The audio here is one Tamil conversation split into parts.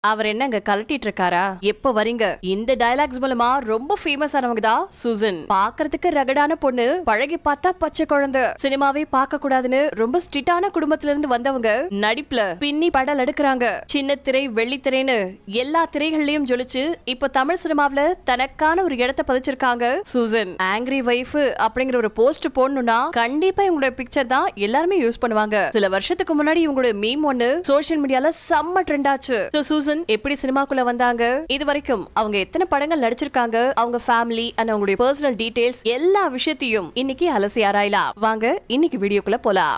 அவர் என்னங்க கலட்டிட்டு இருக்காரா எப்ப வரீங்க இந்த டயலாக்ஸ் மூலமா ரொம்ப ஃபேமஸ் ஆனவங்க தான் சூசன் பாக்குறதுக்கு ரகடான பொண்ணு பழகி பார்த்தா பச்சை குழந்தை சினிமாவே பார்க்க கூடாதுன்னு ரொம்ப ஸ்ட்ரிக்டான குடும்பத்துல இருந்து வந்தவங்க நடிப்புல பின்னி படல் எடுக்கிறாங்க சின்ன திரை வெள்ளித்திரைன்னு எல்லா திரைகள்லயும் ஜொலிச்சு இப்போ தமிழ் சினிமாவுல தனக்கான ஒரு இடத்தை பதிச்சிருக்காங்க சூசன் ஆங்கிரி வைஃப் அப்படிங்கிற ஒரு போஸ்ட் போடணும்னா கண்டிப்பா இவங்களோட பிக்சர் தான் எல்லாருமே யூஸ் பண்ணுவாங்க சில வருஷத்துக்கு முன்னாடி இவங்களோட மீம் ஒண்ணு சோஷியல் மீடியால செம்ம ட்ரெண்ட் ஆச்சு So, சூசன் எப்படி சினிமாக்குள்ள வந்தாங்க இது வரைக்கும் அவங்க எத்தனை படங்கள் நடிச்சிருக்காங்க அவங்க ஃபேமிலி அண்ட் அவங்களுடைய பர்சனல் டீடைல்ஸ் எல்லா விஷயத்தையும் இன்னைக்கு அலசி ஆராயலாம் வாங்க இன்னைக்கு வீடியோக்குள்ள போலாம்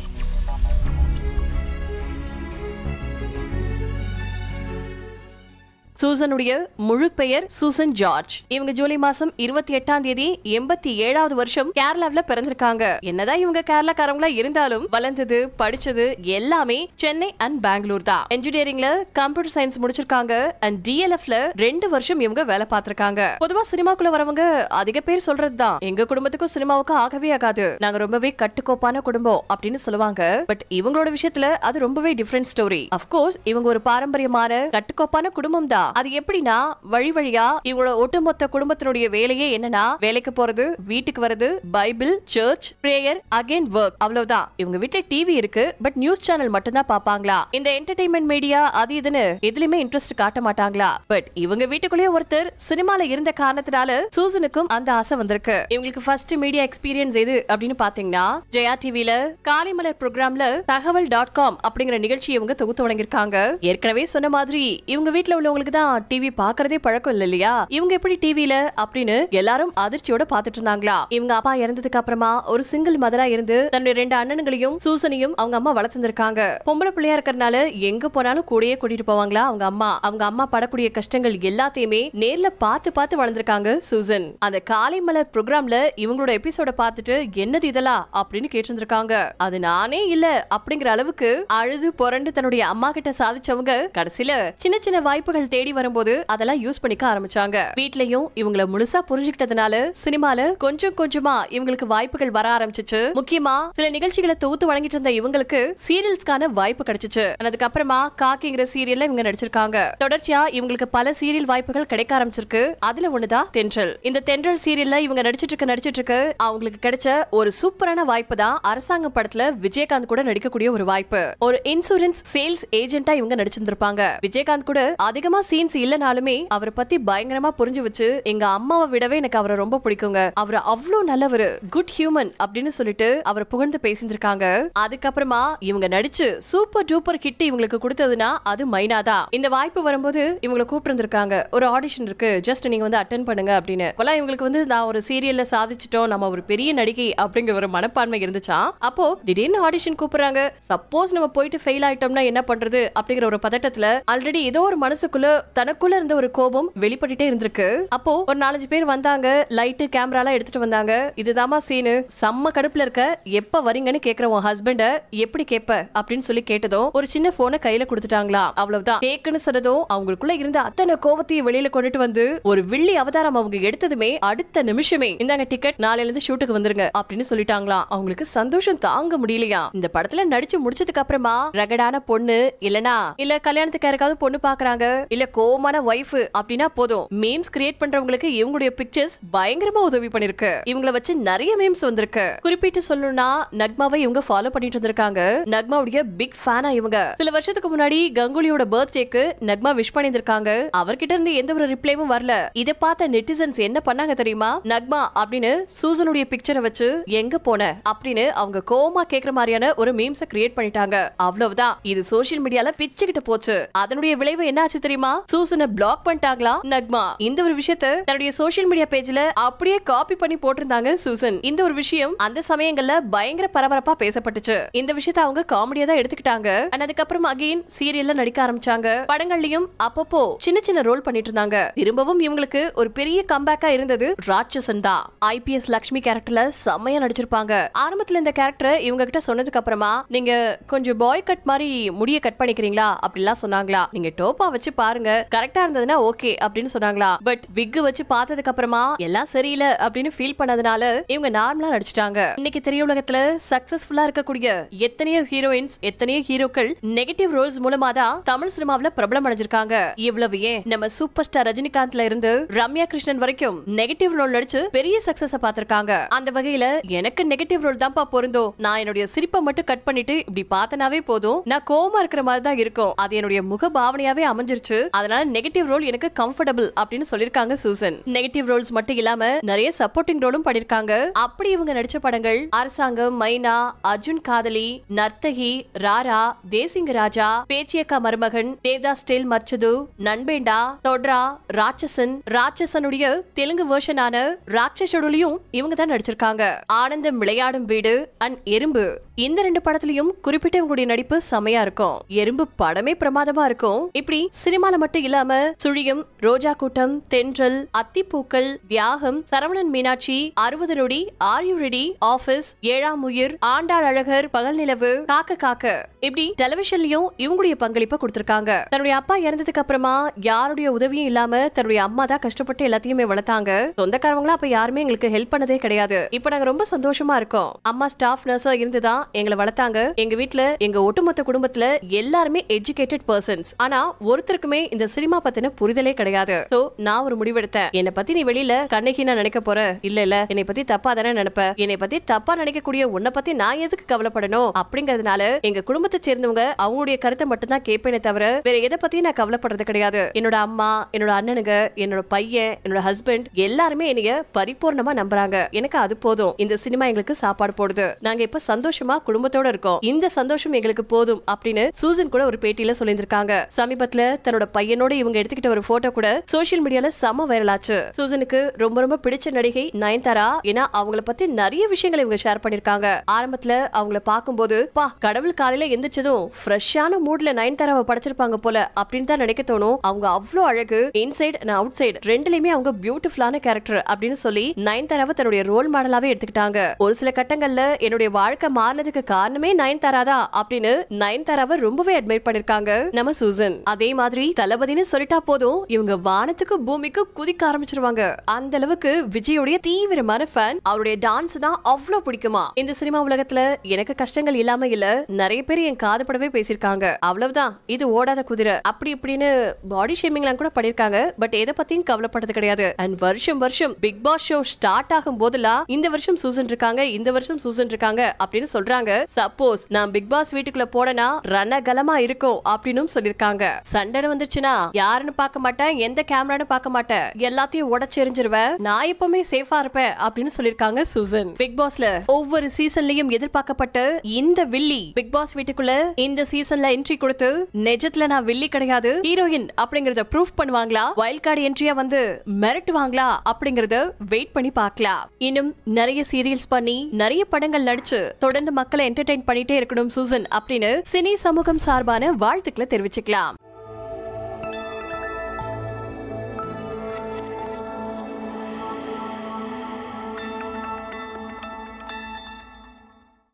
சூசனுடைய முழு பெயர் சூசன் ஜார்ஜ் இவங்க ஜூலை மாசம் இருபத்தி எட்டாம் தேதி எண்பத்தி ஏழாவது வருஷம் கேரளாவுல பிறந்திருக்காங்க என்னதான் இவங்க கேரளாக்காரங்களா இருந்தாலும் வளர்ந்தது படிச்சது எல்லாமே சென்னை அண்ட் பெங்களூர் தான் இன்ஜினியரிங்ல கம்ப்யூட்டர் சயின்ஸ் முடிச்சிருக்காங்க அண்ட் டிஎல்எஃப்ல ரெண்டு வருஷம் இவங்க வேலை பார்த்திருக்காங்க பொதுவா சினிமாக்குள்ள வரவங்க அதிக பேர் சொல்றதுதான் எங்க குடும்பத்துக்கும் சினிமாவுக்கும் ஆகவே ஆகாது நாங்க ரொம்பவே கட்டுக்கோப்பான குடும்பம் அப்படின்னு சொல்லுவாங்க பட் இவங்களோட விஷயத்துல அது ரொம்பவே டிஃப்ரெண்ட் ஸ்டோரி அப்கோர்ஸ் இவங்க ஒரு பாரம்பரியமான கட்டுக்கோப்பான குடும்பம் தான் அது எப்படின்னா வழி வழியா இவங்களோட ஒட்டுமொத்த குடும்பத்தினுடைய வேலையே என்னன்னா வேலைக்கு போறது வீட்டுக்கு வருது Bible church prayer again work அவ்வளவுதான் இவங்க வீட்ல டிவி இருக்கு பட் நியூஸ் சேனல் மட்டும் தான் பாப்பாங்களா இந்த என்டர்டைன்மெண்ட் மீடியா அது இதுன்னு எதுலயுமே இன்ட்ரெஸ்ட் காட்ட மாட்டாங்களா பட் இவங்க வீட்டுக்குள்ளேயே ஒருத்தர் சினிமால இருந்த காரணத்தினால சூசனுக்கும் அந்த ஆசை வந்திருக்கு இவங்களுக்கு ஃபர்ஸ்ட் மீடியா எக்ஸ்பீரியன்ஸ் எது அப்படின்னு பாத்தீங்கன்னா ஜெயா டிவில காலைமலர் ப்ரோக்ராம்ல தகவல் டாட் காம் அப்படிங்கிற நிகழ்ச்சி இவங்க தொகுத்து வழங்கியிருக்காங்க ஏற்கனவே சொன்ன மாதிரி இவங்க வீட்ல உள்ளவங்களுக்கு தான் டிவி பாக்குறதே பழக்கம் இல்ல இல்லையா இவங்க எப்படி டிவில அப்படின்னு எல்லாரும் அதிர்ச்சியோட பாத்துட்டு இருந்தாங்களா இவங்க அப்பா இறந்ததுக்கு அப்புறமா ஒரு சிங்கிள் மதரா இருந்து தன்னுடைய ரெண்டு அண்ணன்களையும் சூசனையும் அவங்க அம்மா வளர்த்திருக்காங்க பொம்பளை பிள்ளையா இருக்கறனால எங்க போனாலும் கூடயே கூட்டிட்டு போவாங்களா அவங்க அம்மா அவங்க அம்மா படக்கூடிய கஷ்டங்கள் எல்லாத்தையுமே நேர்ல பார்த்து பார்த்து வளர்ந்திருக்காங்க சூசன் அந்த காலை மலர் ப்ரோக்ராம்ல இவங்களோட எபிசோட பார்த்துட்டு என்னது இதெல்லாம் அப்படின்னு கேட்டிருந்திருக்காங்க அது நானே இல்ல அப்படிங்கிற அளவுக்கு அழுது புரண்டு தன்னுடைய அம்மா கிட்ட சாதிச்சவங்க கடைசியில சின்ன சின்ன வாய்ப்புகள் தேடி வரும்போது அதெல்லாம் யூஸ் பண்ணிக்க ஆரம்பிச்சாங்க வீட்லயும் இவங்கள முழுசா புரிஞ்சுக்கிட்டதுனால சினிமால கொஞ்சம் கொஞ்சமா இவங்களுக்கு வாய்ப்புகள் வர ஆரம்பிச்சுச்சு முக்கியமா சில நிகழ்ச்சிகளை தொகுத்து வழங்கிட்டு இருந்த இவங்களுக்கு சீரியல்ஸ்க்கான வாய்ப்பு கிடைச்சிச்சு அதுக்கப்புறமா காக்கிங்கிற சீரியல்ல இவங்க நடிச்சிருக்காங்க தொடர்ச்சியா இவங்களுக்கு பல சீரியல் வாய்ப்புகள் கிடைக்க ஆரம்பிச்சிருக்கு அதுல ஒண்ணுதான் தென்றல் இந்த தென்றல் சீரியல்ல இவங்க நடிச்சிட்டு இருக்க நடிச்சிட்டு இருக்க அவங்களுக்கு கிடைச்ச ஒரு சூப்பரான வாய்ப்பு தான் அரசாங்க படத்துல விஜயகாந்த் கூட நடிக்கக்கூடிய ஒரு வாய்ப்பு ஒரு இன்சூரன்ஸ் சேல்ஸ் ஏஜென்ட்டா இவங்க நடிச்சிருந்திருப்பாங்க விஜயகாந்த் கூட அதிகமா சீன்ஸ் இல்லனாலுமே அவரை பத்தி பயங்கரமா புரிஞ்சு வச்சு எங்க அம்மாவை விடவே எனக்கு அவரை ரொம்ப பிடிக்குங்க அவர் அவ்வளவு நல்லவர் குட் ஹியூமன் அப்படின்னு சொல்லிட்டு அவரை புகழ்ந்து பேசியிருக்காங்க அதுக்கப்புறமா இவங்க நடிச்சு சூப்பர் டூப்பர் ஹிட் இவங்களுக்கு கொடுத்ததுன்னா அது மைனா தான் இந்த வாய்ப்பு வரும்போது இவங்களை கூப்பிட்டு ஒரு ஆடிஷன் இருக்கு ஜஸ்ட் நீங்க வந்து அட்டன் பண்ணுங்க அப்படின்னு அப்பெல்லாம் இவங்களுக்கு வந்து நான் ஒரு சீரியல்ல சாதிச்சிட்டோம் நம்ம ஒரு பெரிய நடிகை அப்படிங்கிற ஒரு மனப்பான்மை இருந்துச்சா அப்போ திடீர்னு ஆடிஷன் கூப்பிடுறாங்க சப்போஸ் நம்ம போயிட்டு ஃபெயில் ஆயிட்டோம்னா என்ன பண்றது அப்படிங்கிற ஒரு பதட்டத்துல ஆல்ரெடி ஏதோ ஒரு மனசுக்குள்ள தனக்குள்ள இருந்த ஒரு கோபம் வெளிப்பட்டுட்டே இருந்திருக்கு அப்போ ஒரு நாலஞ்சு பேர் வந்தாங்க லைட்டு கேமராலாம் எடுத்துட்டு வந்தாங்க இதுதாமா சீனு செம்ம கடுப்புல இருக்க எப்ப வரீங்கன்னு கேக்குற உன் ஹஸ்பண்ட எப்படி கேப்ப அப்படின்னு சொல்லி கேட்டதும் ஒரு சின்ன போனை கையில கொடுத்துட்டாங்களா அவ்வளவுதான் டேக்குன்னு சொன்னதும் அவங்களுக்குள்ள இருந்த அத்தனை கோவத்தையும் வெளியில கொண்டுட்டு வந்து ஒரு வில்லி அவதாரம் அவங்க எடுத்ததுமே அடுத்த நிமிஷமே இந்தாங்க டிக்கெட் நாளையில இருந்து ஷூட்டுக்கு வந்துருங்க அப்படின்னு சொல்லிட்டாங்களாம் அவங்களுக்கு சந்தோஷம் தாங்க முடியலையா இந்த படத்துல நடிச்சு முடிச்சதுக்கு அப்புறமா ரகடான பொண்ணு இல்லனா இல்ல கல்யாணத்துக்கு யாருக்காவது பொண்ணு பாக்குறாங்க இல்ல கோமான ஒய்ஃப் அப்படின்னா போதும் மீம்ஸ் கிரியேட் பண்றவங்களுக்கு இவங்களுடைய பிக்சர்ஸ் பயங்கரமா உதவி பண்ணிருக்கு இவங்கள வச்சு நிறைய மீம்ஸ் வந்திருக்கு குறிப்பிட்டு சொல்லணும்னா நக்மாவை இவங்க ஃபாலோ பண்ணிட்டு இருந்திருக்காங்க நக்மாவுடைய பிக் ஃபேனா இவங்க சில வருஷத்துக்கு முன்னாடி கங்குலியோட பர்த்டேக்கு நக்மா விஷ் பண்ணியிருந்திருக்காங்க அவர்கிட்ட இருந்து எந்த ஒரு ரிப்ளைவும் வரல இதை பார்த்த நெட்டிசன்ஸ் என்ன பண்ணாங்க தெரியுமா நக்மா அப்படின்னு சூசனுடைய பிக்சரை வச்சு எங்க போன அப்படின்னு அவங்க கோமா கேக்குற மாதிரியான ஒரு மீம்ஸ கிரியேட் பண்ணிட்டாங்க அவ்வளவுதான் இது சோஷியல் மீடியால பிச்சுக்கிட்டு போச்சு அதனுடைய விளைவு என்னாச்சு தெரியுமா சூசனை பிளாக் பண்ணிட்டாங்களா நக்மா இந்த ஒரு விஷயத்த தன்னுடைய சோஷியல் மீடியா பேஜ்ல அப்படியே காப்பி பண்ணி போட்டிருந்தாங்க சூசன் இந்த ஒரு விஷயம் அந்த சமயங்கள்ல பயங்கர பரபரப்பா பேசப்பட்டுச்சு இந்த விஷயத்த அவங்க காமெடியா தான் எடுத்துக்கிட்டாங்க And அதுக்கப்புறம் அகைன் சீரியல்ல நடிக்க ஆரம்பிச்சாங்க படங்கள்லயும் அப்பப்போ சின்ன சின்ன ரோல் பண்ணிட்டு இருந்தாங்க திரும்பவும் இவங்களுக்கு ஒரு பெரிய கம்பேக்கா இருந்தது ராட்சசன் தான் ஐபிஎஸ் லக்ஷ்மி கேரக்டர்ல செம்மையா நடிச்சிருப்பாங்க ஆரம்பத்துல இந்த கேரக்டர் இவங்க கிட்ட சொன்னதுக்கு அப்புறமா நீங்க கொஞ்சம் பாய் கட் மாதிரி முடிய கட் பண்ணிக்கிறீங்களா அப்படிலாம் சொன்னாங்களா நீங்க டோப்பா வச்சு பாருங்க பாருங்க கரெக்டா இருந்ததுன்னா ஓகே அப்படின்னு சொன்னாங்களா பட் விக் வச்சு பார்த்ததுக்கு அப்புறமா எல்லாம் சரியில்லை அப்படின்னு ஃபீல் பண்ணதுனால இவங்க நார்மலா நடிச்சிட்டாங்க இன்னைக்கு திரையுலகத்துல சக்சஸ்ஃபுல்லா இருக்கக்கூடிய எத்தனையோ ஹீரோயின்ஸ் எத்தனையோ ஹீரோக்கள் நெகட்டிவ் ரோல்ஸ் மூலமா தான் தமிழ் சினிமாவுல பிரபலம் அடைஞ்சிருக்காங்க இவ்வளவு ஏன் நம்ம சூப்பர் ஸ்டார் ரஜினிகாந்த்ல இருந்து ரம்யா கிருஷ்ணன் வரைக்கும் நெகட்டிவ் ரோல் நடிச்சு பெரிய சக்சஸ் பார்த்திருக்காங்க அந்த வகையில எனக்கு நெகட்டிவ் ரோல் தான்ப்பா பொருந்தும் நான் என்னுடைய சிரிப்பை மட்டும் கட் பண்ணிட்டு இப்படி பார்த்தனாவே போதும் நான் கோமா இருக்கிற மாதிரி தான் இருக்கும் அது என்னுடைய முக பாவனையாவே அமைஞ்சிருச்சு அதனால நெகட்டிவ் ரோல் எனக்கு கம்ஃபர்டபுள் அப்படின்னு சொல்லிருக்காங்க சூசன் நெகட்டிவ் ரோல்ஸ் மட்டும் இல்லாம நிறைய சப்போர்ட்டிங் ரோலும் பண்ணிருக்காங்க அப்படி இவங்க நடிச்ச படங்கள் அரசாங்கம் மைனா அர்ஜுன் காதலி நர்த்தகி ராரா தேசிங்க ராஜா பேச்சியக்கா மருமகன் தேவதாஸ் டேல் மர்ச்சது நண்பேண்டா தொட்ரா ராட்சசன் ராட்சசனுடைய தெலுங்கு வெர்ஷனான ராட்சசோடுலயும் இவங்க தான் நடிச்சிருக்காங்க ஆனந்தம் விளையாடும் வீடு அண்ட் எறும்பு இந்த ரெண்டு படத்துலயும் குறிப்பிட்ட இவங்களுடைய நடிப்பு செமையா இருக்கும் எறும்பு படமே பிரமாதமா இருக்கும் இப்படி சினிமால மட்டும் இல்லாம சுழியம் ரோஜா கூட்டம் தென்றல் அத்திப்பூக்கள் தியாகம் சரவணன் மீனாட்சி அறுபது நொடி ஆர் யூ ரெடி ஆபீஸ் ஏழாம் உயிர் ஆண்டாள் அழகர் பகல் நிலவு காக்க காக்க இப்படி டெலிவிஷன்லயும் இவங்களுடைய பங்களிப்பை கொடுத்திருக்காங்க தன்னுடைய அப்பா இறந்ததுக்கு அப்புறமா யாருடைய உதவியும் இல்லாம தன்னுடைய அம்மா தான் கஷ்டப்பட்டு எல்லாத்தையுமே வளர்த்தாங்க சொந்தக்காரவங்களா அப்ப யாருமே எங்களுக்கு ஹெல்ப் பண்ணதே கிடையாது இப்ப நாங்க ரொம்ப சந்தோஷமா இருக்கோம் அம்மா ஸ்டாஃப் நர்ஸா இருந்துதான் எங்களை வளர்த்தாங்க எங்க வீட்ல எங்க ஒட்டுமொத்த குடும்பத்துல எல்லாருமே எஜுகேட்டட் பர்சன்ஸ் ஆனா ஒருத்தருக்குமே இந்த சினிமா பத்தின புரிதலே கிடையாது சோ நான் ஒரு முடிவெடுத்தேன் என்னை பத்தி நீ வெளியில கண்ணகி நான் நினைக்க போற இல்ல இல்ல என்னை பத்தி தப்பா தானே நினைப்ப என்னை பத்தி தப்பா நினைக்கக்கூடிய உன்னை பத்தி நான் எதுக்கு கவலைப்படணும் அப்படிங்கறதுனால எங்க குடும்பத்தை சேர்ந்தவங்க அவங்களுடைய கருத்தை மட்டும் தான் கேட்பேனே தவிர வேற எதை பத்தியும் நான் கவலைப்படுறது கிடையாது என்னோட அம்மா என்னோட அண்ணனுங்க என்னோட பையன் என்னோட ஹஸ்பண்ட் எல்லாருமே என்னைய பரிபூர்ணமா நம்புறாங்க எனக்கு அது போதும் இந்த சினிமா எங்களுக்கு சாப்பாடு போடுது நாங்க இப்ப சந்தோஷமா குடும்பத்தோட இருக்கோம் இந்த சந்தோஷம் எங்களுக்கு போதும் அப்படின்னு சூசன் கூட ஒரு பேட்டியில சொல்லியிருக்காங்க சமீபத்துல தன்னோட பையனோட இவங்க எடுத்துக்கிட்ட ஒரு போட்டோ கூட சோஷியல் மீடியால செம வைரல் ஆச்சு சூசனுக்கு ரொம்ப ரொம்ப பிடிச்ச நடிகை நயன்தாரா ஏன்னா அவங்கள பத்தி நிறைய விஷயங்களை இவங்க ஷேர் பண்ணிருக்காங்க ஆரம்பத்துல அவங்கள பார்க்கும்போது பா கடவுள் காலையில எந்திரிச்சதும் ஃப்ரெஷ்ஷான மூட்ல நயன்தாராவை படைச்சிருப்பாங்க போல அப்படின்னு தான் நினைக்க தோணும் அவங்க அவ்வளோ அழகு இன்சைட் அண்ட் அவுட் சைடு ரெண்டுலயுமே அவங்க பியூட்டிஃபுல்லான கேரக்டர் அப்படின்னு சொல்லி நயன்தாராவை தன்னுடைய ரோல் மாடலாவே எடுத்துக்கிட்டாங்க ஒரு சில கட்டங்கள்ல என்னுடைய வாழ்க்கை மாறினதுக்கு காரணமே நயன்தாரா தான் அப்படின்னு நயன்தாராவை ரொம்பவே அட்மைட் பண்ணிருக்காங்க நம்ம சூசன் அதே மாதிரி தளபதினு சொல்லிட்டா போதும் இவங்க வானத்துக்கு பூமிக்கு குதிக்க ஆரம்பிச்சிருவாங்க அந்த அளவுக்கு விஜயோடைய தீவிரமான ஃபேன் அவருடைய டான்ஸ் தான் அவ்வளவு பிடிக்குமா இந்த சினிமா உலகத்துல எனக்கு கஷ்டங்கள் இல்லாம இல்ல நிறைய பேர் என் காதுபடவே பேசியிருக்காங்க அவ்வளவுதான் இது ஓடாத குதிரை அப்படி இப்படின்னு பாடி ஷேமிங்லாம் கூட பண்ணிருக்காங்க பட் எதை பத்தியும் கவலைப்பட்டது கிடையாது அண்ட் வருஷம் வருஷம் பிக் பாஸ் ஷோ ஸ்டார்ட் ஆகும் போதெல்லாம் இந்த வருஷம் சூசன் இருக்காங்க இந்த வருஷம் சூசன் இருக்காங்க அப்படின்னு சொல்றாங்க சப்போஸ் நான் பிக் பாஸ் வீட்டுக்குள்ள போனேன்னா ரணகலமா இருக்கும் அப்படின்னு சொல்லிருக்காங்க சண்டை வந்துருச்சுன்னா யாருன்னு பார்க்க மாட்டேன் எந்த கேமரான்னு பார்க்க மாட்டேன் எல்லாத்தையும் உடச்சு எரிஞ்சிருவேன் நான் எப்பவுமே சேஃபா இருப்பேன் அப்படின்னு சொல்லிருக்காங்க சூசன் பிக் பாஸ்ல ஒவ்வொரு சீசன்லயும் எதிர்பார்க்கப்பட்ட இந்த வில்லி பிக் பாஸ் வீட்டுக்குள்ள இந்த சீசன்ல என்ட்ரி கொடுத்து நிஜத்துல நான் வில்லி கிடையாது ஹீரோயின் அப்படிங்கறத ப்ரூஃப் பண்ணுவாங்களா வைல்ட் கார்டு என்ட்ரியா வந்து மிரட்டுவாங்களா அப்படிங்கறத வெயிட் பண்ணி பார்க்கலாம் இன்னும் நிறைய சீரியல்ஸ் பண்ணி நிறைய படங்கள் நடிச்சு தொடர்ந்து மக்களை என்டர்டெயின் பண்ணிட்டே இருக்கணும் சூசன் அப்படின்னு சினி சமூகம் சார்பான வாழ்த்துக்களை தெரிவிச்சுக்கலாம்